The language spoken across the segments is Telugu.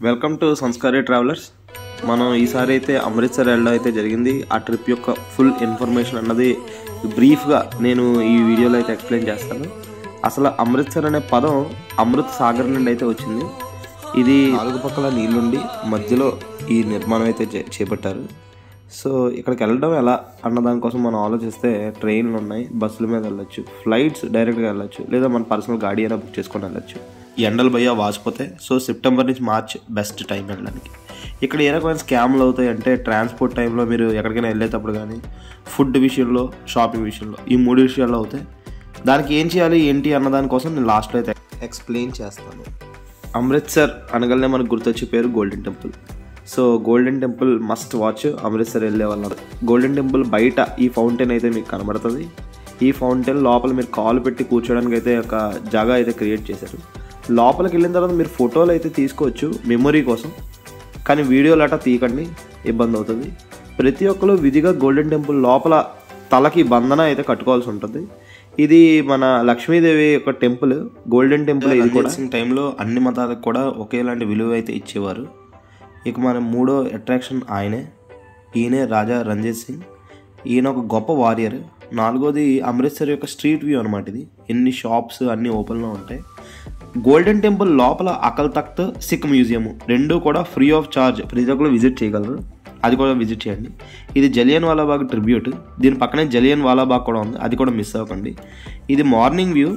వెల్కమ్ టు సంస్కారీ ట్రావెలర్స్ మనం ఈసారి అయితే అమృత్సర్ వెళ్ళడం అయితే జరిగింది ఆ ట్రిప్ యొక్క ఫుల్ ఇన్ఫర్మేషన్ అన్నది బ్రీఫ్గా నేను ఈ వీడియోలో అయితే ఎక్స్ప్లెయిన్ చేస్తాను అసలు అమృత్సర్ అనే పదం అమృత్ సాగర్ నుండి అయితే వచ్చింది ఇది నాలుగు పక్కల నీళ్ళుండి మధ్యలో ఈ నిర్మాణం అయితే చే- చేపట్టారు సో ఇక్కడికి వెళ్ళడం ఎలా అన్న దానికోసం మనం ఆలోచిస్తే ట్రైన్లు ఉన్నాయి బస్సుల మీద వెళ్ళొచ్చు ఫ్లైట్స్ డైరెక్ట్గా వెళ్ళొచ్చు లేదా మన పర్సనల్ గాడి అయినా బుక్ చేసుకొని వెళ్ళొచ్చు ఈ ఎండలు భయ్యా వాసిపోతే సో సెప్టెంబర్ నుంచి మార్చ్ బెస్ట్ టైం వెళ్ళడానికి ఇక్కడ ఏ రకమైన స్కామ్లు అవుతాయి అంటే ట్రాన్స్పోర్ట్ టైంలో మీరు ఎక్కడికైనా వెళ్ళేటప్పుడు కానీ ఫుడ్ విషయంలో షాపింగ్ విషయంలో ఈ మూడు విషయాల్లో అవుతాయి దానికి ఏం చేయాలి ఏంటి అన్న దానికోసం నేను లాస్ట్లో అయితే ఎక్స్ప్లెయిన్ చేస్తాను అమృత్సర్ అనగానే మనకు గుర్తొచ్చే పేరు golden temple so golden temple must watch Amritsar వెళ్ళే వాళ్ళ గోల్డెన్ టెంపుల్ బయట ఈ ఫౌంటైన్ అయితే మీకు కనబడుతుంది ఈ ఫౌంటైన్ లోపల మీరు కాలు పెట్టి కూర్చోడానికి అయితే ఒక జాగా అయితే క్రియేట్ చేశారు లోపలికి వెళ్ళిన తర్వాత మీరు ఫోటోలు అయితే తీసుకోవచ్చు మెమొరీ కోసం కానీ వీడియోలు అట్లా తీయకండి ఇబ్బంది అవుతుంది ప్రతి ఒక్కరు విధిగా గోల్డెన్ టెంపుల్ లోపల తలకి బంధన అయితే కట్టుకోవాల్సి ఉంటుంది ఇది మన లక్ష్మీదేవి యొక్క టెంపుల్ గోల్డెన్ టెంపుల్ ఇది కూడా టైంలో అన్ని మతాలకు కూడా ఒకేలాంటి విలువ అయితే ఇచ్చేవారు ఇక మన మూడో అట్రాక్షన్ ఆయనే ఈయనే రాజా రంజిత్ సింగ్ ఈయన ఒక గొప్ప వారియర్ నాలుగోది అమృత్సర్ యొక్క స్ట్రీట్ వ్యూ అనమాట ఇది ఎన్ని షాప్స్ అన్ని ఓపెన్లో ఉంటాయి గోల్డెన్ టెంపుల్ లోపల అకల్ తఖ్త్ సిక్ మ్యూజియం రెండు కూడా ఫ్రీ ఆఫ్ చార్జ్ ప్రతి ఒక్కరు విజిట్ చేయగలరు అది కూడా విజిట్ చేయండి ఇది జలియన్ వాలాబాగ్ ట్రిబ్యూట్ దీని పక్కనే జలియన్ వాలాబాగ్ కూడా ఉంది అది కూడా మిస్ అవ్వకండి ఇది మార్నింగ్ వ్యూ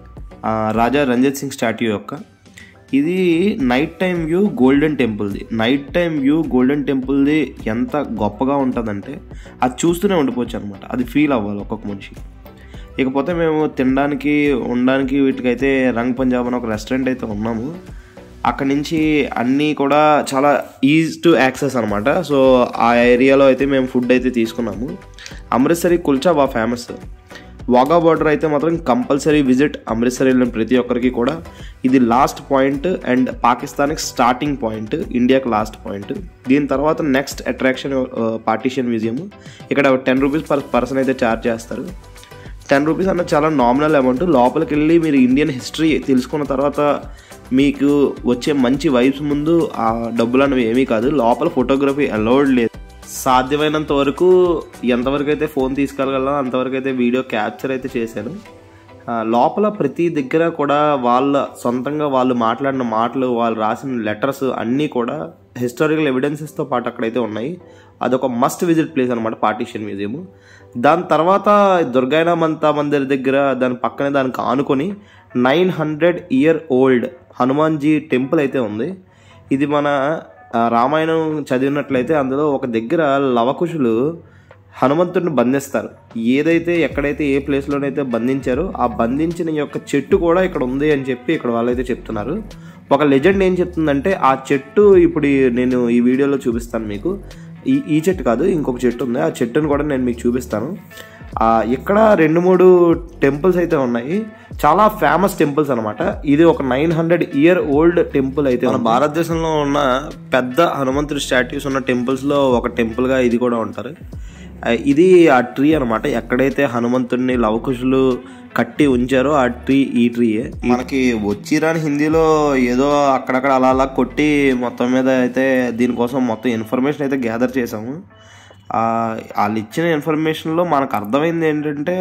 ఆ, రాజా రంజిత్ సింగ్ స్టాట్యూ యొక్క ఇది నైట్ టైం వ్యూ గోల్డెన్ టెంపుల్ది నైట్ టైం వ్యూ గోల్డెన్ టెంపుల్ది ఎంత గొప్పగా ఉంటుందంటే అది చూస్తూనే ఉండిపోవచ్చు అనమాట అది ఫీల్ అవ్వాలి ఒక్కొక్క మనిషి ఇకపోతే మేము తినడానికి ఉండడానికి వీటికైతే రంగ్ పంజాబ్ అని ఒక రెస్టారెంట్ అయితే ఉన్నాము అక్కడి నుంచి అన్నీ కూడా చాలా ఈజ్ టు యాక్సెస్ అనమాట సో ఆ ఏరియాలో అయితే మేము ఫుడ్ అయితే తీసుకున్నాము అమృత్సరి కుల్చా బాగా ఫేమస్ వాగా బార్డర్ అయితే మాత్రం కంపల్సరీ విజిట్ అమృత్సర్ వెళ్ళిన ప్రతి ఒక్కరికి కూడా ఇది లాస్ట్ పాయింట్ అండ్ పాకిస్తాన్కి స్టార్టింగ్ పాయింట్ ఇండియాకి లాస్ట్ పాయింట్ దీని తర్వాత నెక్స్ట్ అట్రాక్షన్ పార్టీషన్ మ్యూజియం ఇక్కడ టెన్ రూపీస్ పర్ పర్సన్ అయితే ఛార్జ్ చేస్తారు టెన్ రూపీస్ అన్న చాలా నామినల్ అమౌంట్ లోపలికి వెళ్ళి మీరు ఇండియన్ హిస్టరీ తెలుసుకున్న తర్వాత మీకు వచ్చే మంచి వైబ్స్ ముందు ఆ డబ్బులు అనేవి ఏమీ కాదు లోపల ఫోటోగ్రఫీ అలౌడ్ లేదు సాధ్యమైనంత వరకు ఎంతవరకు అయితే ఫోన్ తీసుకెళ్ళగలనో అంతవరకు అయితే వీడియో క్యాప్చర్ అయితే చేశాను ఆ, లోపల ప్రతి దగ్గర కూడా వాళ్ళ సొంతంగా వాళ్ళు మాట్లాడిన మాటలు వాళ్ళు రాసిన లెటర్స్ అన్నీ కూడా హిస్టారికల్ ఎవిడెన్సెస్తో పాటు అక్కడైతే ఉన్నాయి అదొక మస్ట్ విజిట్ ప్లేస్ అనమాట పార్టీషన్ మ్యూజియం దాని తర్వాత దుర్గాయనమంతా మందిర్ దగ్గర దాని పక్కనే దానికి ఆనుకొని nine hundred year old Hanumanji temple అయితే ఉంది ఇది మన ఆ, రామాయణం చదివినట్లయితే అందులో ఒక దగ్గర లవకుశులు హనుమంతుడిని బంధిస్తారు ఏదైతే ఎక్కడైతే ఏ ప్లేస్లోనైతే బంధించారో ఆ బంధించిన యొక్క చెట్టు కూడా ఇక్కడ ఉంది అని చెప్పి ఇక్కడ వాళ్ళైతే చెప్తున్నారు ఒక లెజెండ్ ఏం చెప్తుందంటే ఆ చెట్టు ఇప్పుడు ఈ- నేను ఈ వీడియోలో చూపిస్తాను మీకు ఈ ఈ చెట్టు కాదు ఇంకొక చెట్టు ఉంది ఆ చెట్టును కూడా నేను మీకు చూపిస్తాను ఆ, ఇక్కడ రెండు మూడు టెంపుల్స్ అయితే ఉన్నాయి చాలా ఫేమస్ టెంపుల్స్ అనమాట ఇది ఒక nine hundred year old temple అయితే మన భారతదేశంలో ఉన్న పెద్ద హనుమంతుడి స్టాట్యూస్ ఉన్న టెంపుల్స్లో ఒక టెంపుల్గా ఇది కూడా ఉంటారు ఆ, ఇది ఆ ట్రీ అనమాట ఎక్కడైతే హనుమంతుడిని లవకుశులు కట్టి ఉంచారో ఆ ట్రీ ఈ ట్రీయే మనకి వచ్చిరాని హిందీలో ఏదో అక్కడక్కడ అలా అలా కొట్టి మొత్తం మీద అయితే దీనికోసం మొత్తం ఇన్ఫర్మేషన్ అయితే గ్యాదర్ చేసాము ఆ, వాళ్ళు ఇచ్చిన ఇన్ఫర్మేషన్లో మనకు అర్థమైంది ఏంటంటే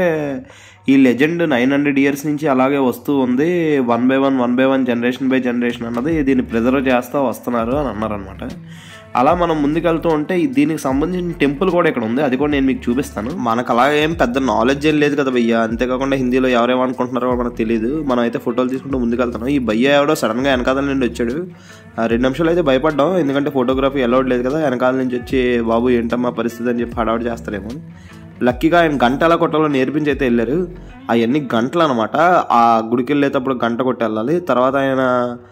ఈ లెజెండ్ నైన్ హండ్రెడ్ ఇయర్స్ నుంచి అలాగే వస్తూ ఉంది one by one one by one generation by generation అన్నది దీన్ని ప్రిజర్వ్ చేస్తూ వస్తున్నారు అని అన్నారనమాట అలా మనం ముందుకెళ్తూ ఉంటే ఈ- దీనికి సంబంధించిన టెంపుల్ కూడా ఇక్కడ ఉంది అది కూడా నేను మీకు చూపిస్తాను మనకు అలా ఏం పెద్ద నాలెడ్జ్ ఏం లేదు కదా భయ్య అంతేకాకుండా హిందీలో ఎవరేమనుకుంటున్నారో మనకు తెలియదు మనం అయితే ఫోటోలు తీసుకుంటూ ముందుకెళ్తున్నాం ఈ భయ్య ఎవడో సడన్గా వెనకాల నుండి వచ్చాడు ఆ, రెండు నిమిషాలు అయితే భయపడ్డాం ఎందుకంటే ఫోటోగ్రఫీ అలౌడ్ లేదు కదా వెనకాల నుంచి వచ్చి బాబు ఏంటమ్మా పరిస్థితి అని చెప్పి హడావుడి చేస్తారేమో అని. లక్కీగా ఆయన గంట ఎలా కొట్టాలో నేర్పించి అయితే వెళ్ళారు అవన్నీ గంటలు అనమాట ఆ గుడికి వెళ్ళేటప్పుడు గంట కొట్టి వెళ్ళాలి తర్వాత ఆయన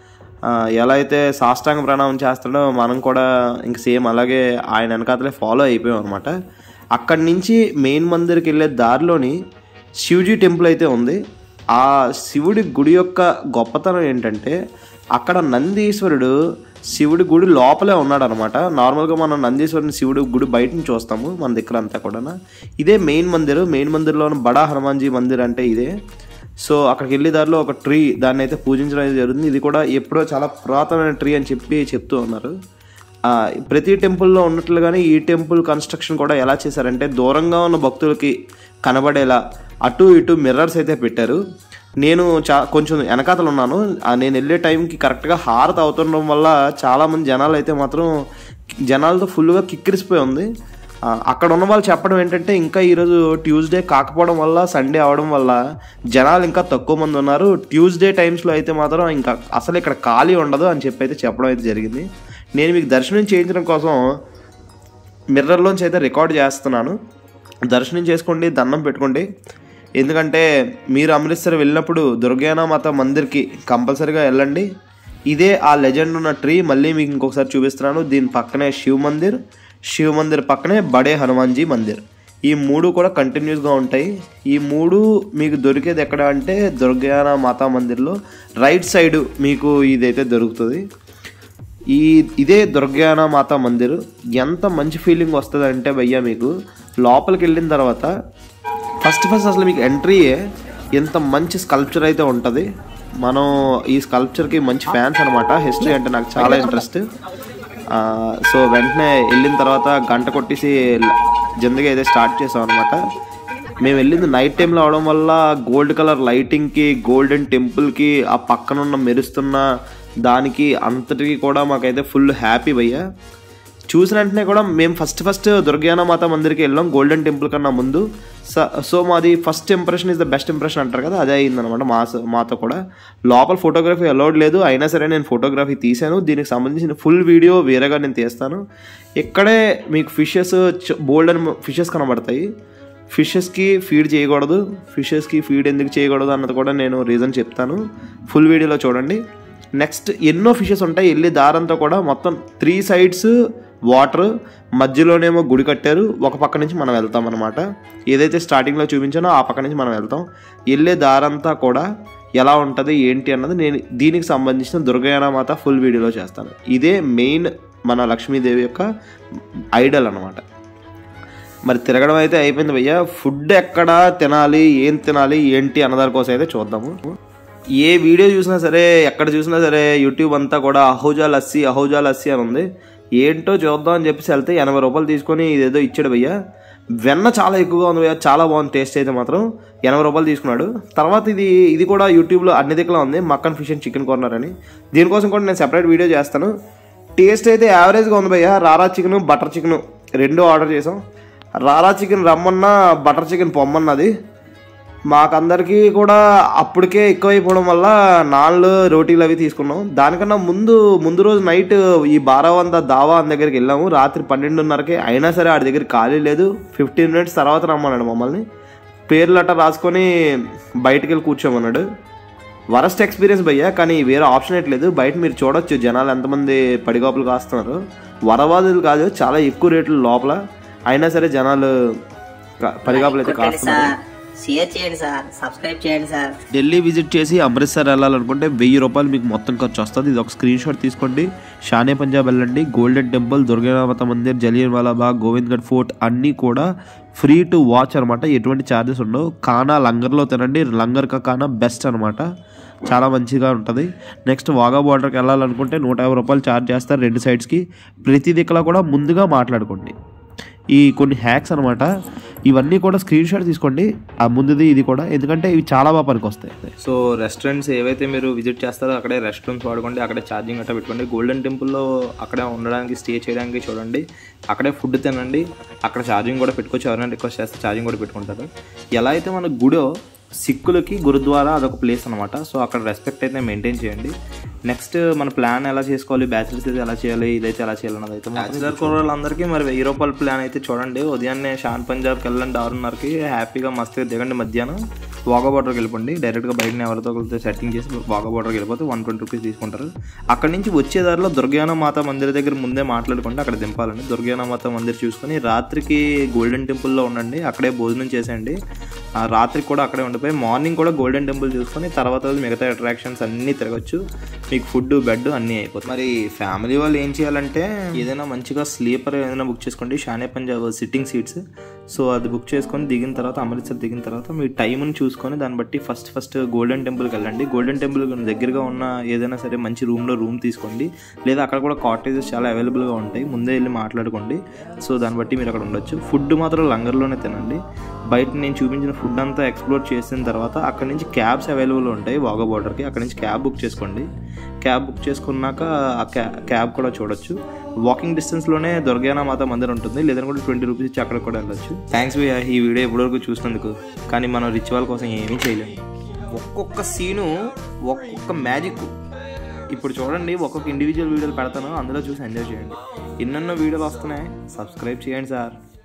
ఆ, ఎలా అయితే సాష్టాంగ ప్రణామం చేస్తాడో మనం కూడా ఇంక సేమ్ అలాగే ఆయన వెనకాతలే ఫాలో అయిపోయాం అనమాట అక్కడి నుంచి మెయిన్ మందిర్కి వెళ్ళే దారిలోని శివజీ టెంపుల్ అయితే ఉంది ఆ శివుడి గుడి యొక్క గొప్పతనం ఏంటంటే అక్కడ నందీశ్వరుడు శివుడి గుడి లోపలే ఉన్నాడు అనమాట నార్మల్గా మనం నందీశ్వరుని శివుడి గుడి బయట నుంచి చూస్తాము మన దగ్గర అంతా కూడా ఇదే మెయిన్ మందిర్ మెయిన్ మందిర్లో ఉన్న బడా హనుమాన్జీ మందిర్ అంటే ఇదే సో అక్కడికి వెళ్ళే దారిలో ఒక ట్రీ దాన్ని అయితే పూజించడం అయితే జరుగుతుంది ఇది కూడా ఎప్పుడో చాలా పురాతనమైన ట్రీ అని చెప్పి చెప్తూ ఉన్నారు ఆ, ప్రతి టెంపుల్లో ఉన్నట్లుగానే ఈ టెంపుల్ కన్స్ట్రక్షన్ కూడా ఎలా చేశారంటే దూరంగా ఉన్న భక్తులకి కనబడేలా అటు ఇటు మిర్రర్స్ అయితే పెట్టారు నేను చా కొంచెం వెనకాతలు ఉన్నాను ఆ నేను వెళ్ళే టైంకి కరెక్ట్గా హారత అవుతుండడం వల్ల చాలామంది జనాలు అయితే మాత్రం జనాలతో ఫుల్గా కిక్కిరిసిపోయి ఉంది ఆ, అక్కడ ఉన్న వాళ్ళు చెప్పడం ఏంటంటే ఇంకా ఈరోజు ట్యూస్డే కాకపోవడం వల్ల సండే అవడం వల్ల జనాలు ఇంకా తక్కువ మంది ఉన్నారు ట్యూస్డే టైమ్స్లో అయితే మాత్రం ఇంకా అసలు ఇక్కడ ఖాళీ ఉండదు అని చెప్పి అయితే చెప్పడం అయితే జరిగింది నేను మీకు దర్శనం చేయించడం కోసం మిర్రర్లోంచి అయితే రికార్డ్ చేస్తున్నాను దర్శనం చేసుకోండి దండం పెట్టుకోండి ఎందుకంటే మీరు అమృత్సర్ వెళ్ళినప్పుడు దుర్గానామాత మందిర్కి కంపల్సరీగా వెళ్ళండి ఇదే ఆ లెజెండ్ ఉన్న ట్రీ మళ్ళీ మీకు ఇంకొకసారి చూపిస్తున్నాను దీని పక్కనే శివ్ మందిర్ శివ్ మందిర్ పక్కనే బడే హనుమాన్జీ మందిర్ ఈ మూడు కూడా కంటిన్యూస్గా ఉంటాయి ఈ మూడు మీకు దొరికేది ఎక్కడ అంటే దుర్గానా మాతా మందిర్లో రైట్ సైడ్ మీకు ఇదైతే దొరుకుతుంది ఈ ఇదే దుర్గానా మాతా మందిర్ ఎంత మంచి ఫీలింగ్ వస్తుంది అంటే భయ్యా మీకు లోపలికి వెళ్ళిన తర్వాత ఫస్ట్ ఫస్ట్ అసలు మీకు ఎంట్రీయే ఎంత మంచి స్కల్ప్చర్ అయితే ఉంటుంది మనం ఈ స్కల్ప్చర్కి మంచి ఫ్యాన్స్ అనమాట హిస్టరీ అంటే నాకు చాలా ఇంట్రెస్ట్ సో వెంటనే వెళ్ళిన తర్వాత గంట కొట్టేసి జందగా అయితే స్టార్ట్ చేసాం అనమాట మేము వెళ్ళింది నైట్ టైంలో అవడం వల్ల గోల్డ్ కలర్ లైటింగ్కి గోల్డెన్ టెంపుల్కి ఆ పక్కన ఉన్న మెరుస్తున్న దానికి అంతటికి కూడా మాకైతే ఫుల్ హ్యాపీ భయ్యా చూసిన వెంటనే కూడా మేము ఫస్ట్ ఫస్ట్ దుర్గానా మాత మందిర్కి వెళ్ళాం గోల్డెన్ టెంపుల్ కన్నా ముందు స- సో మాది first impression is the best impression అంటారు కదా అదే అయిందనమాట మా మాతో కూడా లోపల ఫోటోగ్రఫీ అలౌడ్ లేదు అయినా సరే నేను ఫోటోగ్రఫీ తీశాను దీనికి సంబంధించిన ఫుల్ వీడియో వేరేగా నేను తీస్తాను ఇక్కడే మీకు ఫిషెస్ బోల్డ్ అని ఫిషెస్ కనబడతాయి ఫిషెస్కి ఫీడ్ చేయకూడదు ఫిషెస్కి ఫీడ్ ఎందుకు చేయకూడదు అన్నది కూడా నేను రీజన్ చెప్తాను ఫుల్ వీడియోలో చూడండి నెక్స్ట్ ఎన్నో ఫిషెస్ ఉంటాయి వెళ్ళే దారంతా కూడా మొత్తం త్రీ సైడ్స్ వాటర్ మధ్యలోనేమో గుడి కట్టారు ఒక పక్క నుంచి మనం వెళ్తాం అనమాట ఏదైతే స్టార్టింగ్లో చూపించానో ఆ పక్క నుంచి మనం వెళ్తాం వెళ్ళే దారంతా కూడా ఎలా ఉంటుంది ఏంటి అన్నది నేను దీనికి సంబంధించిన దుర్గయానమాత ఫుల్ వీడియోలో చేస్తాను ఇదే మెయిన్ మన లక్ష్మీదేవి యొక్క ఐడల్ అనమాట మరి తిరగడం అయితే అయిపోయింది భయ్య ఫుడ్ ఎక్కడ తినాలి ఏం తినాలి ఏంటి అన్నదాని కోసం అయితే చూద్దాము ఏ వీడియో చూసినా సరే ఎక్కడ చూసినా సరే యూట్యూబ్ అంతా కూడా అహోజా లస్సీ అహోజా లస్సీ అని ఉంది ఏంటో చూద్దాం అని చెప్పేసి వెళ్తే ఎనభై రూపాయలు తీసుకొని ఇదేదో ఇచ్చాడు భయ్య వెన్న చాలా ఎక్కువగా ఉంది భయ్య చాలా బాగుంది టేస్ట్ అయితే మాత్రం ఎనభై రూపాయలు తీసుకున్నాడు తర్వాత ఇది ఇది కూడా యూట్యూబ్లో అన్ని దిక్కులా ఉంది Makhan fish and chicken corner అని దీనికోసం కూడా నేను సెపరేట్ వీడియో చేస్తాను టేస్ట్ అయితే యావరేజ్గా ఉంది భయ్య రారా చికెన్ బటర్ చికెన్ రెండు ఆర్డర్ చేసాం రారా చికెన్ రమ్మన్నా బటర్ చికెన్ పొమ్మన్నది మాకందరికీ కూడా అప్పటికే ఎక్కువైపోవడం వల్ల నాన్లు రోటీలు అవి తీసుకున్నాం దానికన్నా ముందు ముందు రోజు నైట్ ఈ బారావంద దావా అని దగ్గరికి వెళ్ళాము రాత్రి పన్నెండున్నరకి అయినా సరే ఆడి దగ్గర ఖాళీ లేదు ఫిఫ్టీన్ మినిట్స్ తర్వాత రమ్మన్నాడు మమ్మల్ని పేర్లు అట్ట రాసుకొని బయటికి వెళ్ళి కూర్చోమన్నాడు వరస్ట్ ఎక్స్పీరియన్స్ భయ్యా కానీ వేరే ఆప్షన్ లేదు బయట మీరు చూడొచ్చు జనాలు ఎంతమంది పడిగాపులు కాస్తున్నారు వరవాదులు కాదు చాలా ఎక్కువ రేట్లు లోపల అయినా సరే జనాలు క- పడిగాపులు అయితే కొట్టండి కాస్తున్నారు సార్ షేర్ చేయండి సార్ సబ్స్క్రైబ్ చేయండి సార్ ఢిల్లీ విజిట్ చేసి అమృత్సర్ వెళ్ళాలనుకుంటే వెయ్యి రూపాయలు మీకు మొత్తం ఖర్చు వస్తుంది ఇది ఒక స్క్రీన్ షాట్ తీసుకోండి షానే పంజాబ్ వెళ్ళండి golden temple Durgamata mandir Jallian Walabagh Gobindgarh fort అన్నీ కూడా ఫ్రీ టు వాచ్ అనమాట ఎటువంటి ఛార్జెస్ ఉండవు కానా లంగర్లో తినండి లంగర్ కా కానా బెస్ట్ అనమాట చాలా మంచిగా ఉంటుంది నెక్స్ట్ వాగా బార్డర్కి వెళ్ళాలనుకుంటే నూట యాభై రూపాయలు ఛార్జ్ చేస్తారు రెండు సైడ్స్కి ప్రతి దిక్కులా కూడా ముందుగా మాట్లాడుకోండి ఈ కొన్ని హ్యాక్స్ అనమాట ఇవన్నీ కూడా స్క్రీన్ షాట్ తీసుకోండి ఆ ముందుది ఇది కూడా ఎందుకంటే ఇవి చాలా బాగా పనికి వస్తాయి సో రెస్టారెంట్స్ ఏవైతే మీరు విజిట్ చేస్తారో అక్కడే రెస్టారెంట్స్ వాడుకోండి అక్కడే ఛార్జింగ్ గట్టా పెట్టుకోండి గోల్డెన్ టెంపుల్లో అక్కడే ఉండడానికి స్టే చేయడానికి చూడండి అక్కడే ఫుడ్ తినండి అక్కడ ఛార్జింగ్ కూడా పెట్టుకోవచ్చు ఎవరైనా రిక్వెస్ట్ చేస్తే ఛార్జింగ్ కూడా పెట్టుకుంటారు ఎలా అయితే మన గుడో సిక్కులకి గురుద్వారా అదొక ప్లేస్ అనమాట సో అక్కడ రెస్పెక్ట్ అయితే మెయింటైన్ చేయండి నెక్స్ట్ మన ప్లాన్ ఎలా చేసుకోవాలి బ్యాచిలర్స్ అయితే ఎలా చేయాలి ఇదైతే ఎలా చేయాలి అన్నది అయితే బ్యాచిలర్ కుర్రాళ్ళందరికీ మరి వెయ్యి రూపాయల ప్లాన్ అయితే చూడండి ఉదయాన్నే షాన్ పంజాబ్కి వెళ్ళండి ఆరున్నరకి హ్యాపీగా మస్తుగా దిగండి మధ్యాహ్నం వాగా బార్డర్కి వెళ్ళిపోండి డైరెక్ట్గా బయటని ఎవరితో ఒకరితో సెట్టింగ్ చేసి వాగా బార్డర్కి వెళ్ళిపోతే వన్ ట్వంటీ రూపీస్ తీసుకుంటారు అక్కడ నుంచి వచ్చే దారిలో దుర్గాన మాత మందిర్ దగ్గర ముందే మాట్లాడుకుంటే అక్కడ దింపాలండి దుర్గాన మాత మందిర్ చూసుకొని రాత్రికి గోల్డెన్ టెంపుల్లో ఉండండి అక్కడే భోజనం చేసేయండి ఆ రాత్రికి కూడా అక్కడే ఉండిపోయి మార్నింగ్ కూడా గోల్డెన్ టెంపుల్ చూసుకొని తర్వాత రోజు మిగతా అట్రాక్షన్స్ అన్నీ తిరగచ్చు మీకు ఫుడ్ బెడ్ అన్నీ అయిపోతాయి మరి ఫ్యామిలీ వాళ్ళు ఏం చేయాలంటే ఏదైనా మంచిగా స్లీపర్ ఏదైనా బుక్ చేసుకోండి Shane Punjab sitting seats so అది బుక్ చేసుకొని దిగిన తర్వాత అమృత్సర్ దిగిన తర్వాత మీ టైంని చూసుకొని దాన్ని బట్టి ఫస్ట్ ఫస్ట్ గోల్డెన్ టెంపుల్కి వెళ్ళండి గోల్డెన్ టెంపుల్ దగ్గరగా ఉన్న ఏదైనా సరే మంచి రూమ్లో రూమ్ తీసుకోండి లేదా అక్కడ కూడా కాటేజెస్ చాలా అవైలబుల్గా ఉంటాయి ముందే వెళ్ళి మాట్లాడుకోండి సో దాన్ని బట్టి మీరు అక్కడ ఉండొచ్చు ఫుడ్ మాత్రం లంగర్లోనే తినండి బయట నేను చూపించిన ఫుడ్ అంతా ఎక్స్ప్లోర్ చేసిన తర్వాత అక్కడ నుంచి క్యాబ్స్ అవైలబుల్ ఉంటాయి వాగా బార్డర్కి అక్కడ నుంచి క్యాబ్ బుక్ చేసుకోండి క్యాబ్ బుక్ చేసుకున్నాక ఆ క్యా క్యాబ్ కూడా చూడొచ్చు వాకింగ్ డిస్టెన్స్లోనే దుర్గానా మాత మందిర్ ఉంటుంది లేదంటే కూడా ట్వంటీ రూపీస్ ఇచ్చి అక్కడ కూడా వెళ్ళొచ్చు థ్యాంక్స్ భయ్యా ఈ వీడియో ఇప్పటివరకు చూసినందుకు కానీ మనం రిచువల్ కోసం ఏమీ చేయలేము ఒక్కొక్క సీను ఒక్కొక్క మ్యాజిక్ ఇప్పుడు చూడండి ఒక్కొక్క ఇండివిజువల్ వీడియోలు పెడతాను అందులో చూసి ఎంజాయ్ చేయండి ఎన్నెన్నో వీడియోలు వస్తున్నాయి సబ్స్క్రైబ్ చేయండి సార్